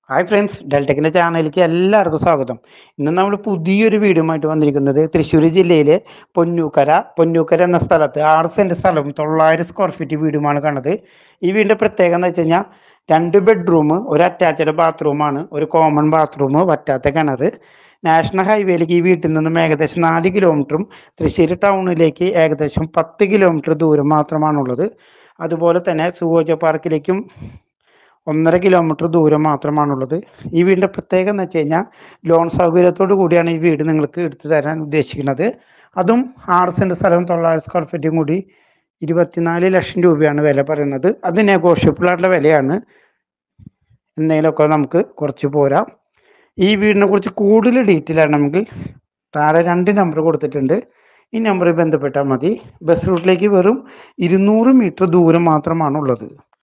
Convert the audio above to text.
hi friends ഡെൽടെക്കിൻ്റെ ചാനലിലേക്ക് എല്ലാവർക്കും സ്വാഗതം ഇന്ന് നമ്മൾ പുതിയൊരു വീഡിയോയുമായിട്ട് വന്നിരിക്കുന്നത് തൃശ്ശൂർ ജില്ലയിലെ പൊന്നൂക്കര പൊന്നൂക്കര എന്ന സ്ഥലത്ത് ആറ് സെൻറ്റ് സ്ഥലവും തൊള്ളായിരം സ്ക്വയർ ഫീറ്റ് വീടുമാണ് കാണുന്നത് ഈ വീടിൻ്റെ പ്രത്യേകത എന്ന് വെച്ച് കഴിഞ്ഞാൽ രണ്ട് ബെഡ്റൂം ഒരു അറ്റാച്ച്ഡ് ബാത്റൂമാണ് ഒരു കോമൺ ബാത്റൂം വറ്റാത്ത കിണർ നാഷണൽ ഹൈവേയിലേക്ക് ഈ വീട്ടിൽ നിന്നും ഏകദേശം നാല് കിലോമീറ്ററും തൃശ്ശൂർ ടൗണിലേക്ക് ഏകദേശം പത്ത് കിലോമീറ്റർ ദൂരം മാത്രമാണുള്ളത് അതുപോലെ തന്നെ സുവോജ പാർക്കിലേക്കും ഒന്നര കിലോമീറ്റർ ദൂരം മാത്രമാണുള്ളത് ഈ വീടിൻ്റെ പ്രത്യേകത എന്ന് വെച്ച് കഴിഞ്ഞാൽ ലോൺ സൗകര്യത്തോടു കൂടിയാണ് ഈ വീട് നിങ്ങൾക്ക് എടുത്തു തരാൻ ഉദ്ദേശിക്കുന്നത് അതും ആറ് സെൻറ്റ് സ്ഥലവും തൊള്ളായിരം സ്ക്വയർ ഫീറ്റും കൂടി ഇരുപത്തിനാല് ലക്ഷം രൂപയാണ് വില പറയുന്നത് അത് നെഗോഷ്യബിൾ ആയിട്ടുള്ള വിലയാണ് എന്തെങ്കിലുമൊക്കെ നമുക്ക് കുറച്ച് പോരാം ഈ വീടിനെ കുറിച്ച് കൂടുതൽ ഡീറ്റെയിൽ ആണെങ്കിൽ താഴെ രണ്ട് നമ്പർ കൊടുത്തിട്ടുണ്ട് ഈ നമ്പറിൽ ബന്ധപ്പെട്ടാൽ മതി ബസ് റൂട്ടിലേക്ക് വെറും ഇരുന്നൂറ് മീറ്റർ ദൂരം മാത്രമാണ് ഉള്ളത്